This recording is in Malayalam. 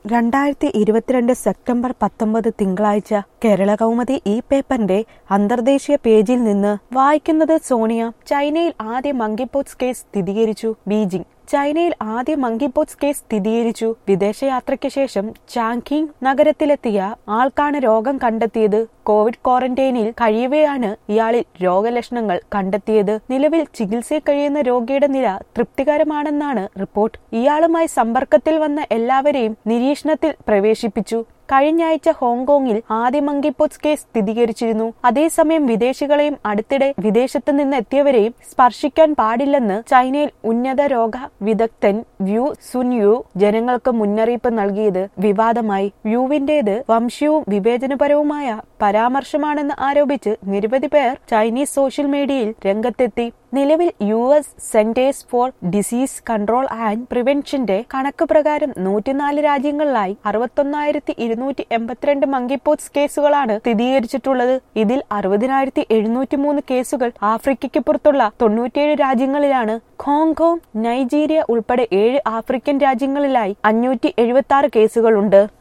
രണ്ടായിരത്തി ഇരുപത്തിരണ്ട് സെപ്റ്റംബർ പത്തൊമ്പത് തിങ്കളാഴ്ച കേരള കൗമുദി ഈ പേപ്പറിന്റെ അന്തർദേശീയ പേജിൽ നിന്ന് വായിക്കുന്നത് സോണിയ ചൈനയിൽ ആദ്യ മങ്കിപോട്സ് കേസ് സ്ഥിരീകരിച്ചു ബീജിംഗ് ചൈനയിൽ ആദ്യ മങ്കിപോട്സ് കേസ് സ്ഥിരീകരിച്ചു വിദേശയാത്രയ്ക്ക് ശേഷം ചാങ്ഖിങ് നഗരത്തിലെത്തിയ ആൾക്കാണ് രോഗം കണ്ടെത്തിയത് കോവിഡ് ക്വാറന്റൈനിൽ കഴിയവെയാണ് ഇയാളിൽ രോഗലക്ഷണങ്ങൾ കണ്ടെത്തിയത് നിലവിൽ ചികിത്സയിൽ കഴിയുന്ന രോഗിയുടെ നില തൃപ്തികരമാണെന്നാണ് റിപ്പോർട്ട് ഇയാളുമായി സമ്പർക്കത്തിൽ വന്ന എല്ലാവരെയും നിരീക്ഷണത്തിൽ പ്രവേശിപ്പിച്ചു കഴിഞ്ഞയാഴ്ച ഹോങ്കോങ്ങിൽ ആദ്യ മങ്കിപോട്സ് കേസ് സ്ഥിരീകരിച്ചിരുന്നു അതേസമയം വിദേശികളെയും അടുത്തിടെ വിദേശത്ത് നിന്ന് എത്തിയവരെയും സ്പർശിക്കാൻ പാടില്ലെന്ന് ചൈനയിൽ ഉന്നത രോഗ വിദഗ്ധൻ വ്യൂ സുൻയു ജനങ്ങൾക്ക് മുന്നറിയിപ്പ് നൽകിയത് വിവാദമായി വ്യൂവിന്റേത് വംശീയവും വിവേചനപരവുമായ പരാമർശമാണെന്ന് ആരോപിച്ച് നിരവധി പേർ ചൈനീസ് സോഷ്യൽ മീഡിയയിൽ രംഗത്തെത്തി നിലവിൽ U S Centers for Disease Control and പ്രിവെൻഷന്റെ കണക്ക് പ്രകാരം നൂറ്റിനാല് രാജ്യങ്ങളിലായി അറുപത്തൊന്നായിരത്തി ഇരുന്നൂറ്റി എൺപത്തിരണ്ട് മങ്കിപോട്സ് കേസുകളാണ് സ്ഥിരീകരിച്ചിട്ടുള്ളത് ഇതിൽ അറുപതിനായിരത്തി എഴുന്നൂറ്റി മൂന്ന് കേസുകൾ ആഫ്രിക്കയ്ക്ക് പുറത്തുള്ള തൊണ്ണൂറ്റിയേഴ് രാജ്യങ്ങളിലാണ് ഹോങ്കോങ് നൈജീരിയ ഉൾപ്പെടെ ഏഴ് ആഫ്രിക്കൻ രാജ്യങ്ങളിലായി അഞ്ഞൂറ്റി എഴുപത്തി ആറ് കേസുകളുണ്ട്